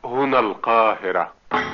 هنا القاهرة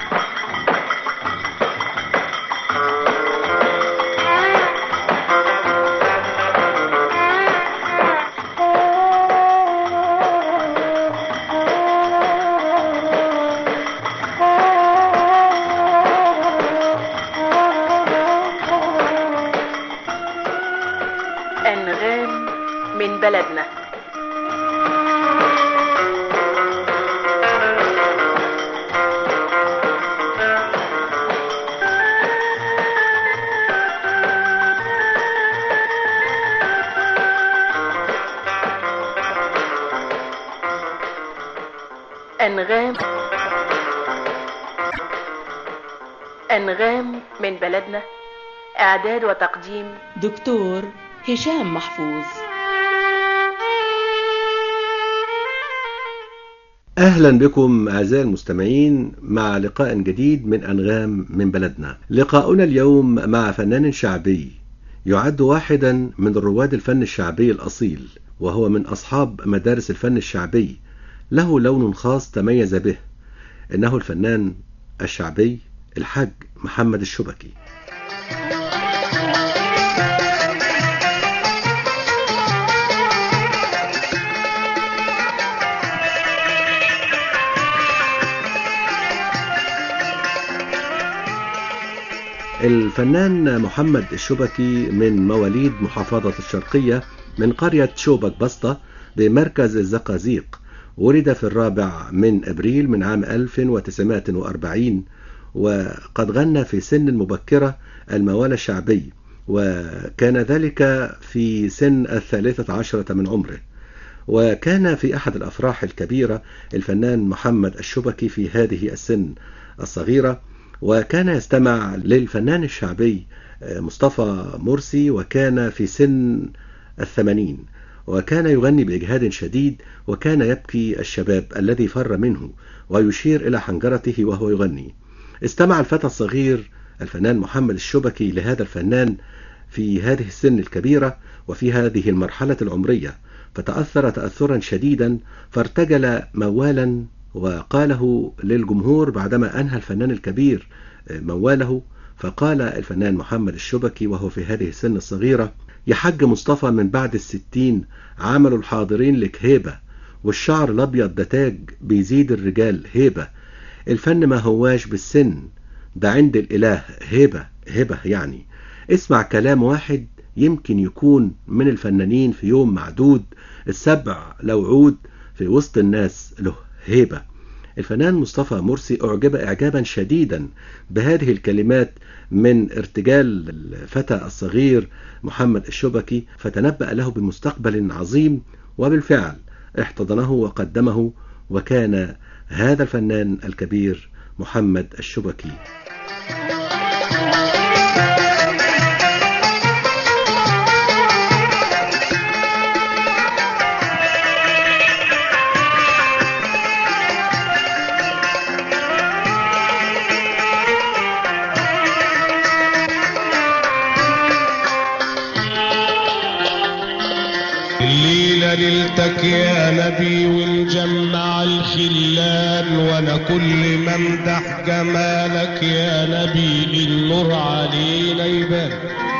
أنغام من بلدنا أنغام أنغام من بلدنا إعداد وتقديم دكتور هشام محفوظ أهلا بكم أعزائي المستمعين مع لقاء جديد من أنغام من بلدنا لقاؤنا اليوم مع فنان شعبي يعد واحدا من رواد الفن الشعبي الأصيل وهو من أصحاب مدارس الفن الشعبي له لون خاص تميز به إنه الفنان الشعبي الحاج محمد الشبكي الفنان محمد الشبكي من مواليد محافظة الشرقية من قرية شوبك بسطة بمركز الزقازيق ولد في الرابع من أبريل من عام 1940 وقد غنى في سن مبكرة الموالى الشعبي وكان ذلك في سن الثالثة عشرة من عمره وكان في أحد الأفراح الكبيرة الفنان محمد الشبكي في هذه السن الصغيرة وكان يستمع للفنان الشعبي مصطفى مرسي وكان في سن الثمانين وكان يغني بإجهاد شديد وكان يبكي الشباب الذي فر منه ويشير إلى حنجرته وهو يغني استمع الفتى الصغير الفنان محمد الشبكي لهذا الفنان في هذه السن الكبيرة وفي هذه المرحلة العمرية فتأثر تأثرا شديدا فارتجل موالا وقاله للجمهور بعدما أنهى الفنان الكبير مواله فقال الفنان محمد الشبكي وهو في هذه السن الصغيرة يا حاج مصطفى من بعد الستين عملوا الحاضرين لك هيبة والشعر الأبيض ده تاج بيزيد الرجال هيبة الفن ما هواش بالسن ده عند الإله هبة هبة يعني اسمع كلام واحد يمكن يكون من الفنانين في يوم معدود السبع لو عود في وسط الناس له هيبة الفنان مصطفى مرسي أعجب إعجابا شديدا بهذه الكلمات من ارتجال الفتى الصغير محمد الشبكي فتنبأ له بمستقبل عظيم وبالفعل احتضنه وقدمه وكان هذا الفنان الكبير محمد الشبكي الليلة ليلتك يا نبي ونجمع الخلان وانا كل ما امدح جمالك يا نبي النور علينا يبان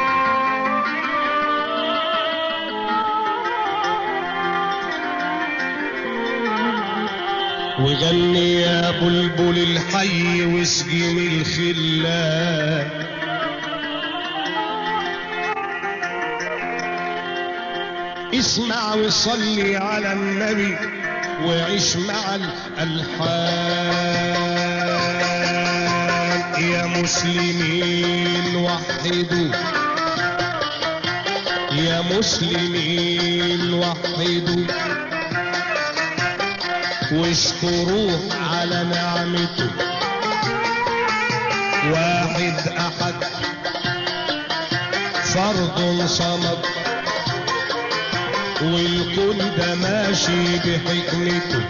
وغني يا بلبل الحي واسقي من الخلان اسمع وصلي على النبي وعيش مع الألحان يا مسلمين وحدوا يا مسلمين وحدوا واشكروه على نعمته واحد أحد فرد صمد والكل ده ماشي بحكمته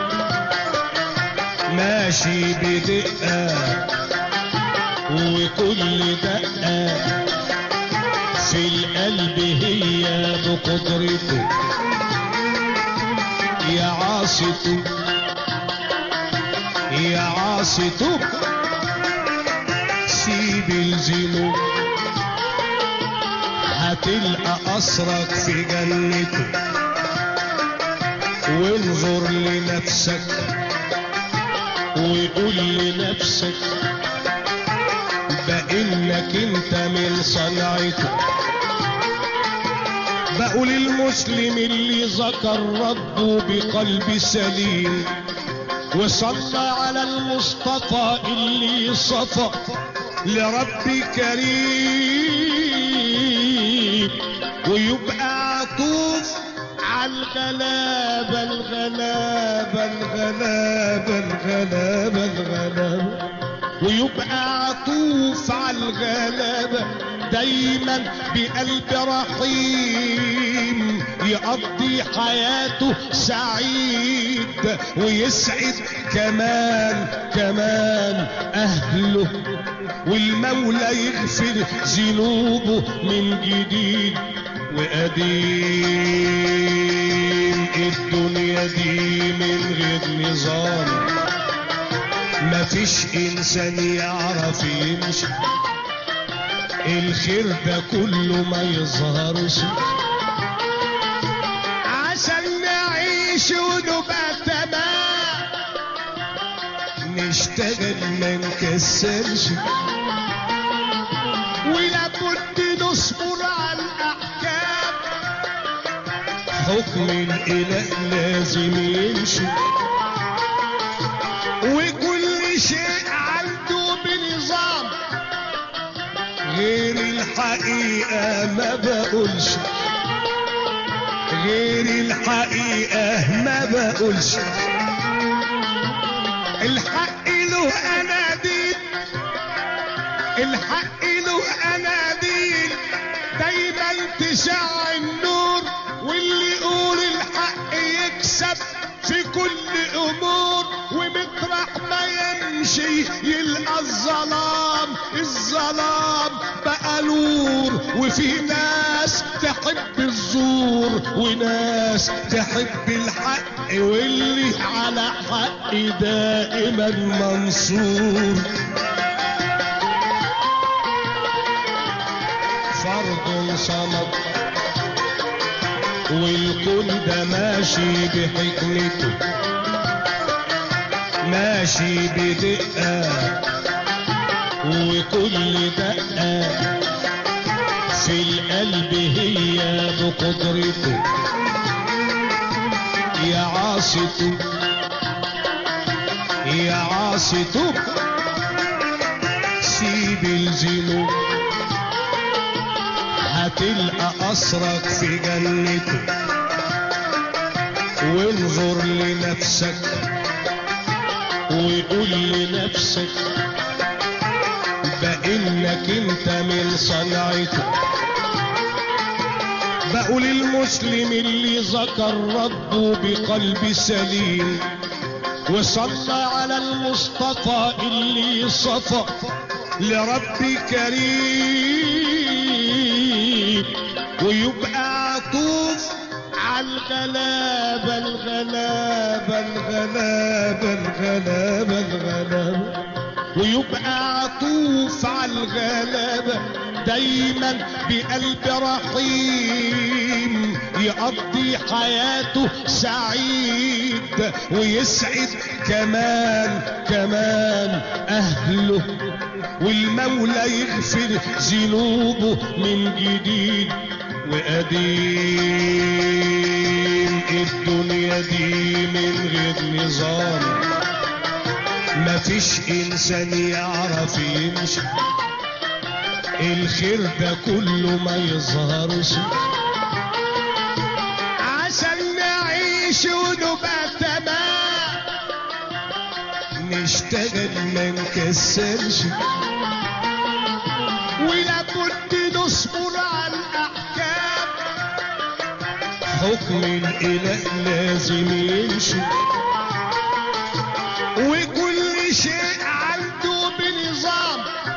ماشي بدقة وكل دقة في القلب هي بقدرته يا عاصته يا عاصي توب سيب الذنوب هتلقى قصرك في جنته وانظر لنفسك وقول لنفسك بانك انت من صنعته بقول المسلم اللي ذكر ربه بقلب سليم وصلى على المصطفى اللي صفى لرب كريم ويبقى عطوف على الغلابة الغلابة الغلابة الغلابة الغلابة ويبقى عطوف على الغلابة دايما بقلب رحيم يقضي حياته سعيد ويسعد كمان كمان اهله والمولى يغفر ذنوبه من جديد وقديم الدنيا دي من غير نظام مفيش انسان يعرف يمشي الخير ده كله ما يظهرش عشان نعيش ونبقى تمام نشتغل ما نكسرش ولابد نصبر على الاحكام حكم الاله لازم يمشي وكل شيء عنده بنظام غير الحقيقة ما بقولش غير الحقيقة ما بقولش الحق له اناديل الحق له اناديل دايما تشع النور واللي يقول الحق يكسب في كل امور ومطرح ما يمشي يلقى الظلام الظلام بقى نور وفي ناس تحب الزور وناس تحب الحق واللي على حق دائما منصور فرض صمد والكون ده ماشي بحكمته ماشي بدقة وكل دقة في القلب هي بقدرته يا عاصته يا عاصته سيب الذنوب هتلقى قصرك في جنته وانظر لنفسك وقول لنفسك بانك انت من صنعته بقول المسلم اللي ذكر ربه بقلب سليم وصلى على المصطفى اللي صفى لرب كريم ويبقى عطوف على الغلابة الغلابة الغلابة الغلابة الغلابة ويبقى عطوف على الغلابة دايما بقلب رحيم يقضي حياته سعيد ويسعد كمان كمان اهله والمولى يغفر ذنوبه من جديد وقديم الدنيا دي من غير نظام مفيش انسان يعرف يمشي الخير ده كله ما يظهرش عشان نعيش ونبقى تمام نشتغل ما نكسرش ولابد نصبر على الاحكام حكم الاله لازم يمشي وكل شيء عنده بنظام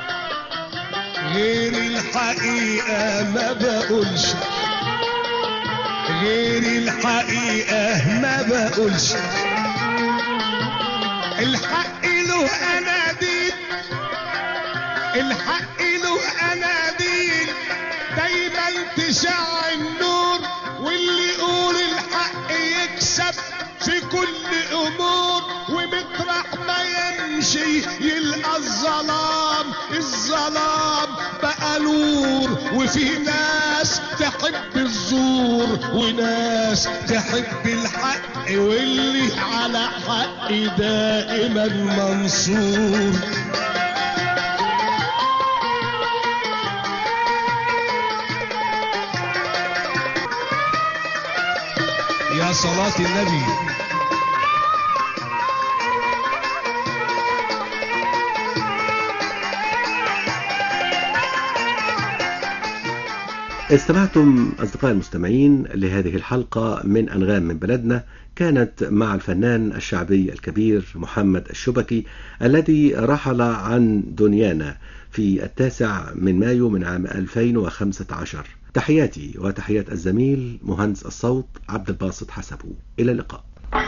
غير الحقيقة ما بقولش غير الحقيقة ما بقولش الحق له اناديل الحق له اناديل دايما تشع النور واللي يقول الحق يكسب في كل امور ومطرح ما يمشي يلقى الظلام الظلام بقى نور وفي ناس تحب الزور وناس تحب الحق واللي على حق دائما منصور يا صلاة النبي استمعتم أصدقائي المستمعين لهذه الحلقة من أنغام من بلدنا كانت مع الفنان الشعبي الكبير محمد الشبكي الذي رحل عن دنيانا في التاسع من مايو من عام 2015 تحياتي وتحيات الزميل مهندس الصوت عبد الباسط حسبه إلى اللقاء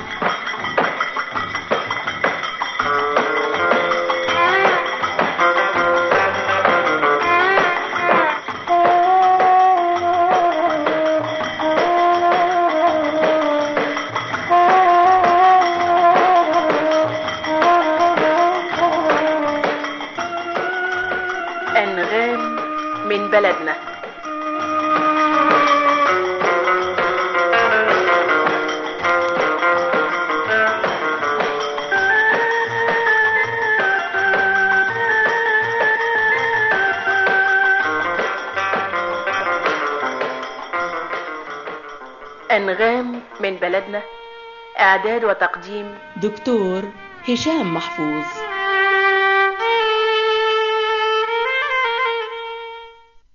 أنغام من بلدنا أنغام من بلدنا إعداد وتقديم دكتور هشام محفوظ